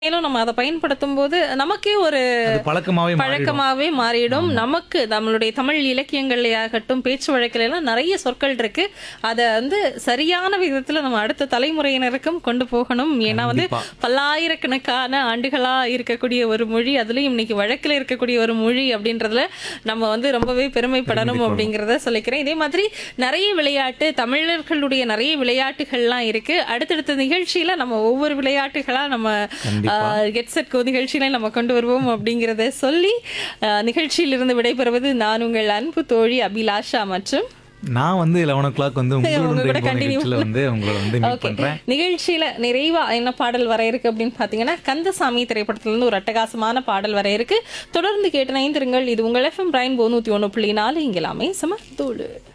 மேலும் நம்ம அதை பயன்படுத்தும் போது நமக்கே ஒரு அது பழக்கமாவே மாறிடும். பழக்கமாவே மாறிடும் நமக்கு நம்மளுடைய தமிழ் இலக்கியங்களையாகட்டும் பேச்சு வழக்கில எல்லாம் நிறைய சொற்கள் இருக்கு அதை வந்து சரியான விதத்துல நம்ம அடுத்த தலைமுறையினருக்கும் கொண்டு போகணும் ஏன்னா வந்து கண்டிப்பா. பல்லாயிரக்கணக்கான ஆண்டுகளா இருக்கக்கூடிய ஒரு மொழி அதுலயும் இன்னைக்கு வழக்குல இருக்கக்கூடிய ஒரு மொழி அப்படின்றதுல நம்ம வந்து ரொம்பவே பெருமைப்படணும் அப்படிங்கறத சொல்லிக்கிறேன் இதே மாதிரி நிறைய விளையாட்டு தமிழர்களுடைய நிறைய விளையாட்டுகள்லாம் இருக்கு அடுத்தடுத்த நிகழ்ச்சியில நம்ம ஒவ்வொரு விளையாட்டுகளா நம்ம கண்டிப்பா. கெட் செட் கோ நிகழ்ச்சியில நம்ம கொண்டு வருவோம் அப்படிங்கறத சொல்லி அஹ், நிகழ்ச்சியிலிருந்து விடைபெறுவது நான் உங்கள் அன்பு தோழி அபிலாஷா மற்றும் நான் வந்து லெவன் ஓ கிளாக் வந்து உங்க உங்களோட கூட ரெயின்போ continue நிகழ்ச்சியில வந்து உங்களை வந்து மீட் ஓகே பண்றேன் நிகழ்ச்சியில நிறைவா என்ன பாடல் வர இருக்கு அப்படின்னு பாத்தீங்கன்னா கந்தசாமி திரைப்படத்துல இருந்து ஒரு அட்டகாசமான பாடல் வர இருக்கு தொடர்ந்து கேட்டு நைந்திருங்கள் இது உங்கள் எஃப்எம் பிரைன் நூத்தி ஒண்ணு புள்ளி நாலு இங்கெல்லாமே சம தூளு